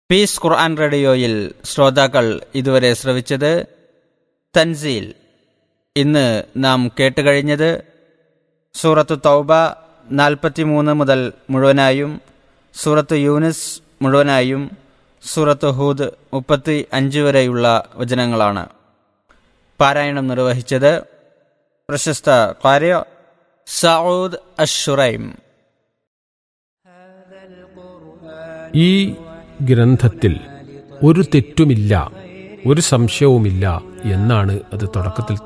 piece ഖുർആൻ റേഡിയോയിൽ ശ്രോതാക്കൾ ഇതുവരെ ശ്രവിച്ചത് തൻസീൽ ഇന്ന് നാം കേട്ടുകഴിഞ്ഞത് സൂറത്ത് തൗബ നാൽപ്പത്തിമൂന്ന് മുതൽ മുഴുവനായും സൂറത്ത് യൂനിസ് മുഴുവനായും സൂറത്ത് ഹൂദ് മുപ്പത്തി അഞ്ച് വരെയുള്ള വചനങ്ങളാണ് പാരായണം നിർവഹിച്ചത് പ്രശസ്ത കാര്യ സഊദ് അഷുറൈം ഈ ഗ്രന്ഥത്തിൽ ഒരു തെറ്റുമില്ല ഒരു സംശയവുമില്ല എന്നാണ് അത് തുടക്കത്തിൽ